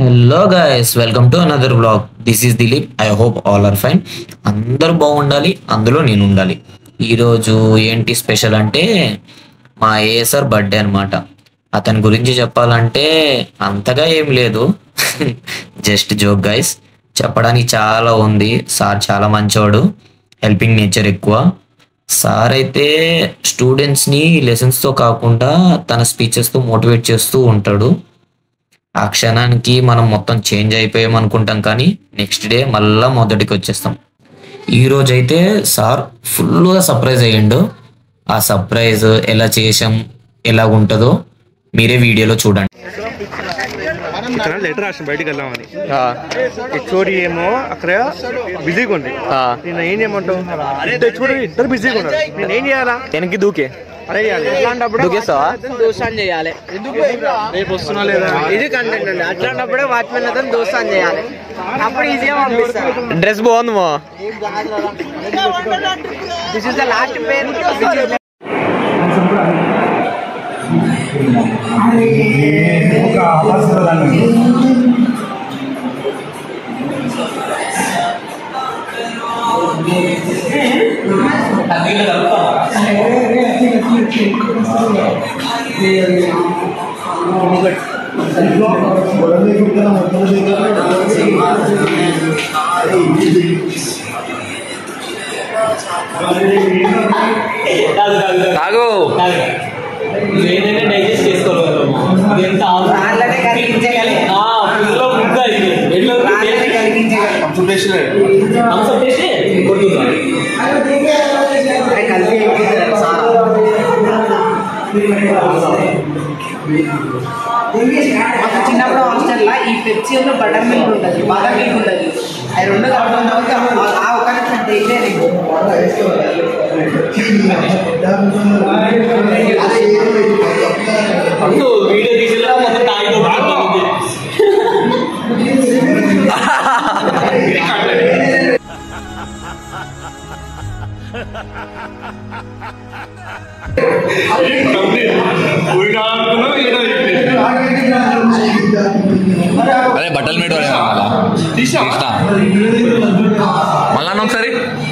Hello guys welcome to another blog this is Dilip I hope all are fine అందరూ బాగుండాలి అందులో నేను ఉండాలి ఈరోజు ఏంటి స్పెషల్ అంటే మా ఏఎస్ఆర్ బర్త్డే అనమాట అతని గురించి చెప్పాలంటే అంతగా ఏం లేదు జస్ట్ జోక్ గైస్ చెప్పడానికి చాలా ఉంది సార్ చాలా మంచోడు హెల్పింగ్ నేచర్ ఎక్కువ సార్ అయితే స్టూడెంట్స్ని లెసన్స్తో కాకుండా తన స్పీచెస్తో మోటివేట్ చేస్తూ ఉంటాడు ఆ క్షణానికి మనం మొత్తం చేంజ్ అయిపోయాం అనుకుంటాం కానీ నెక్స్ట్ డే మళ్ళా మొదటికి వచ్చేస్తాం ఈ రోజైతే సార్ ఫుల్గా సర్ప్రైజ్ అయ్యిండు ఆ సర్ప్రైజ్ ఎలా చేసాం ఎలా ఉంటుందో మీరే వీడియోలో చూడండి ఇక్కడ లెటర్ రాసిన బయటికి వెళ్దామని హెచ్ఓడి ఏమో అక్కడ బిజీగా ఉంది నేను ఏం చేయమంటావు ఇద్దరు హెచ్ఓడి ఇద్దరు బిజీగా ఉన్నారు నేను ఏం చేయాలా వెనక్కి దూకే అదే చేయాలి ఎట్లాంటప్పుడు దూకేస్తావా దోస్తాన్ చేయాలి రేపు వస్తున్నా లేదా ఇది కంటెంట్ అండి అట్లాంటప్పుడే వాచ్మెన్ అతను దోస్తాన్ చేయాలి అప్పుడు ఈజీగా పంపిస్తారు డ్రెస్ బాగుంది మా దిస్ ఇస్ ద లాస్ట్ పేరు తాగు ఏదైనా డైజెస్ట్ చేసుకోగలము ఇది ఎంత రాళ్ళనే కరిగించగలి ఫుడ్ అయింది ఎట్లా రాళ్ళనే కరిగించగలి కాన్సెప్ట్ చేసి కొడుతున్నాం అరే కలిపి ఎక్కించారు సార్ మాకు చిన్నప్పుడు హాస్టల్లో ఈ పెప్సీ ఉన్న బటర్ మిల్క్ ఉంటుంది బాదం మిల్క్ ఉంటుంది అవి రెండు కలుపుకున్న ఆ ఒక డైలీ ముందు వీడియో తీసేలా మొత్తం తాగితో అదే బట్టలు మీద తీసిన మళ్ళా అన్న ఒకసారి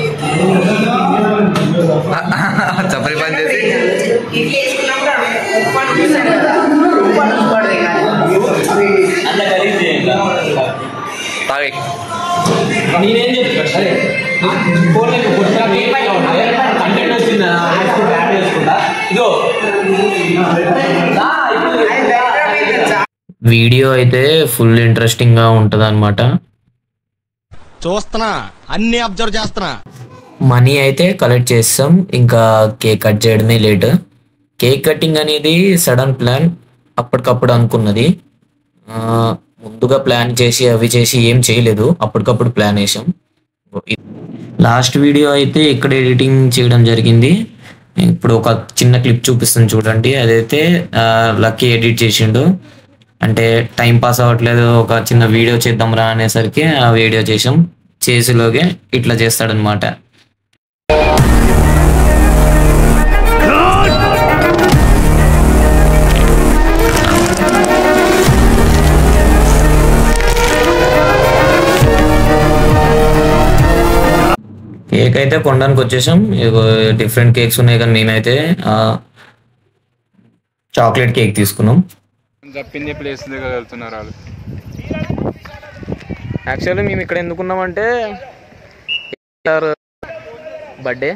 చప్పరి పని చేసి ఇడ్లీ వేసుకున్నప్పుడు ఉప్పాడు చూసారు కదా ఉప్పాడు ఉప్పాడు అంత ఖరీదు చేయండి తాగి నేనేం చెప్తా సరే ఫోన్ కంటెంట్ వచ్చిందా యాడ్ చేసుకుంటా ఇదో దా, ఇప్పుడు వీడియో అయితే ఫుల్ ఇంట్రెస్టింగ్గా ఉంటుంది అనమాట చూస్తున్నా అన్ని అబ్జర్వ్ చేస్తున్నా మనీ అయితే కలెక్ట్ చేస్తాం ఇంకా కేక్ కట్ చేయడమే లేట్ కేక్ కటింగ్ అనేది సడన్ ప్లాన్ అప్పటికప్పుడు అనుకున్నది ఆ, ముందుగా ప్లాన్ చేసి అవి చేసి ఏం చేయలేదు అప్పటికప్పుడు ప్లాన్ వేసాం లాస్ట్ వీడియో అయితే ఇక్కడ ఎడిటింగ్ చేయడం జరిగింది ఇప్పుడు ఒక చిన్న క్లిప్ చూపిస్తాను చూడండి అదైతే లక్కీ ఎడిట్ చేసిండు అంటే టైం పాస్ అవ్వట్లేదు ఒక చిన్న వీడియో చేద్దాం రా అనేసరికి ఆ వీడియో చేసాం చేసేలోగే ఇట్లా చేస్తాడనమాట కేక్ అయితే కొనడానికి వచ్చేసాం ఇగో డిఫరెంట్ కేక్స్ ఉన్నాయి కానీ మేమైతే చాక్లెట్ కేక్ తీసుకున్నాం చెప్పింది ప్లేస్ దగ్గర వెళ్తున్నారు వాళ్ళు యాక్చువల్లీ మేము ఇక్కడ ఎందుకున్నామంటే బర్త్డే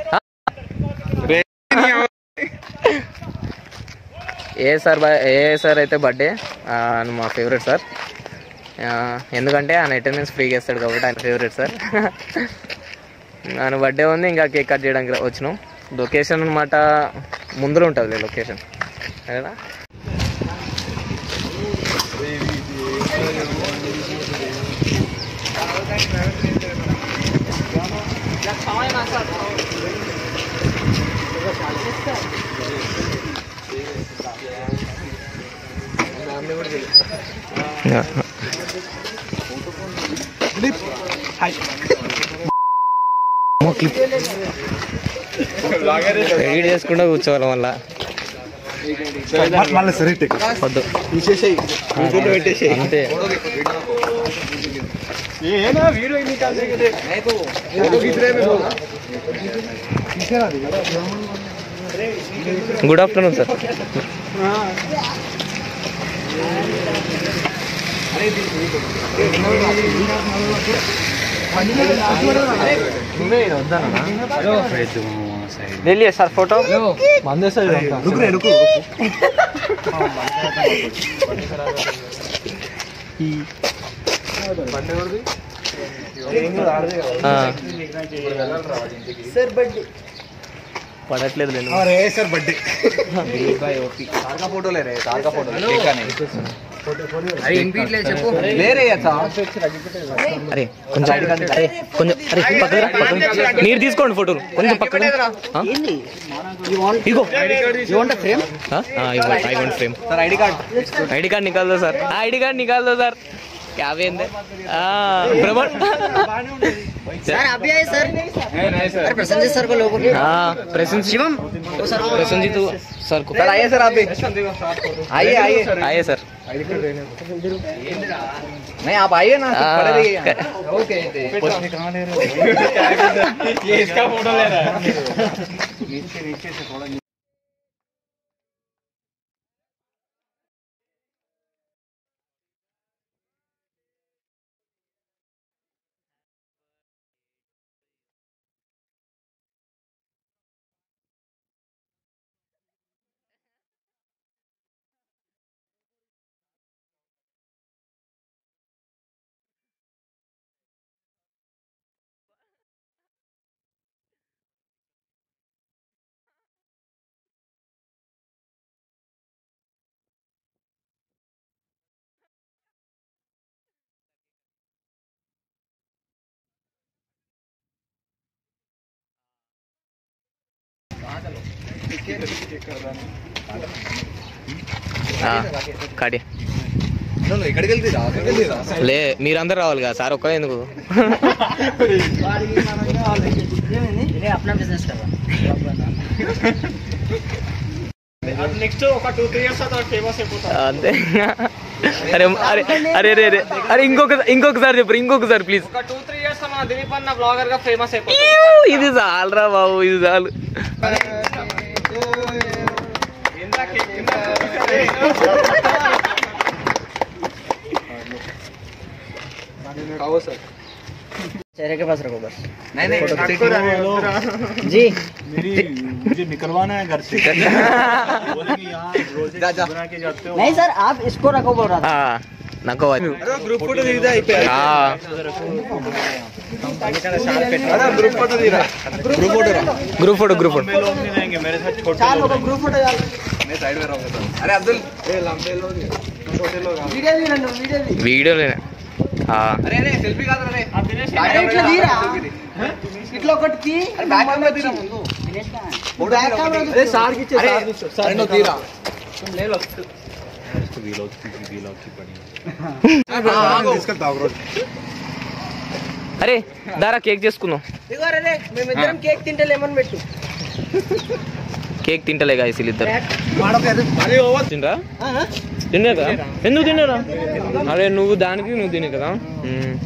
ఏ సార్ ఏ సార్ అయితే బర్త్డే మా ఫేవరెట్ సార్ ఎందుకంటే ఆయన అటెండెన్స్ ఫ్రీగా ఇస్తాడు కాబట్టి ఆయన ఫేవరెట్ సార్ ఆయన బర్త్డే ఉంది ఇంకా కేక్ కట్ చేయడానికి రా- వచ్చినాం లొకేషన్ అనమాట ముందర ఉంటుంది లొకేషన్ కదా ఎడిట్ చేసుకుంటూ కూర్చోవాలి మళ్ళా మళ్ళీ సరే వద్దు తీసేసేయి పెట్టేసేయి అంతే ఏనా వీడియో ఎన్ని కాదు ఫోటో కితనే మే గుడ్ ఆఫ్టర్నూన్ సార్ ले लिए सर फोटो रुक रे रुको పడట్లేదు లేదు अरे सर बर्थडे सार का फोटो ले रहे सार का फोटो देखा नहीं ले रहे अच्छा అరే కొంచెం అరే కొంచెం అరే పక్కన రా, పక్కన మీరు తీసుకోండి ఫోటోలు కొంచెం పక్కన ఆ? ఇగో I want frame sir ID card ID card నికాల్ దో సార్ ఐడి కార్డ్ నికాల్ దో సార్ क्या बेंदे आ भ्रमण सर अभी आए सर अरे प्रसन्न सर को लोगों हाँ प्रसन्न शिवम प्रसन्न जी तो सर को सर आइए सर आप भी आइए आइए आइए सर नहीं आप आइए ना हाँ, खड़े रहिए क- ओके ये इसका फोटो ले रहा है కాడి ఎక్కడికి వెళ్తుందా ఎక్కడికి వెళ్తుందా లే మీరందరూ రావాలి కదా సార్ ఒక్కరే ఎందుకు इन्हें अपना बिजनेस कर నెక్స్ట్ ఒక టూ త్రీ ఇయర్స్ తర్వాత ఫేమస్ అయిపోతాం అంతే అరే అరే అరే అరే అరే అరే ఇంకొక ఇంకొకసారి చెప్పరు ఇంకొకసారి ప్లీజ్ ఒక టూ త్రీ ఇయర్స్ మన దిలీప్ అన్న బ్లాగర్ గా ఫేమస్ అయిపోతాం ఇది చాలరా బాబు ఇది చాలు आओ सर चेहरे के पास रखो बस नहीं नहीं जी मुझे निकलवाना है घर से जा जा नहीं सर आप इसको रखो बोल रहा था ఆ, నాకు వ- अरे ग्रुप फोटो దిగుదా అయిపోయి ఆ, अरे ग्रुप फोटो దిగురా ग्रुप फोटो रा గ్రూప్ ఫోటో గ్రూప్ ఫోటో लोग नहीं रहेंगे मेरे साथ छोटे चार लोग ग्रुप फोटो डाल मैं साइड में रहूंगा अरे अब्दुल ए लंबे लोग छोटे लोग वीडियो भी रनो वीडियो भी వీడియోలేనే ఆ, अरे अरे सेल्फी కాదు రే అరే ఇట్లా తీరా ఇట్లా ఒకటి తీ అరే బ్యాక్ కెమెరా తీరా ముందు బ్యాక్ కెమెరా అరే సార్ కి ఇచ్చే సార్ కి ఇచ్చే సార్ నువ్వు తీరా అరే దారా కేక్ చేసుకుందాం ఇదిగో రే మేమిద్దరం కేక్ తింటే లెమన్ పెట్టు కేక్ తింటలే గాయస్ వీళ్ళిద్దరు తినరా తిన్నారా ఎందుకు తిన్నారా అరే నువ్వు దానికి నువ్వు తినే కదా మ్మ్.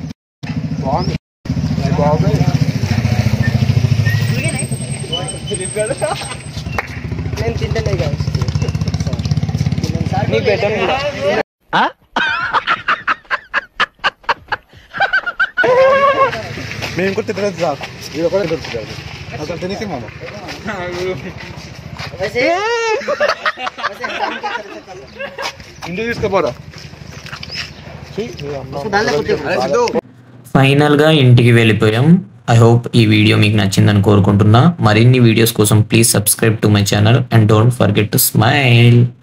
నేను తింటలే కదా నీకు పెట్టాను కూడా మేము కూడా తినలేదు సార్ ఇది ఒకటే దొరుకుతుంది అసలు తినేసి మామ वैसे ఇంటికి తీసుకుపోరా उसको डाल दे कुत्ते को అరే సిద్ధు ఫైనల్గా ఇంటికి వెళ్ళిపోయాం ఐ హోప్ ఈ వీడియో మీకు నచ్చిందని కోరుకుంటున్నా మరిన్ని వీడియోస్ కోసం please subscribe to my channel and don't forget to smile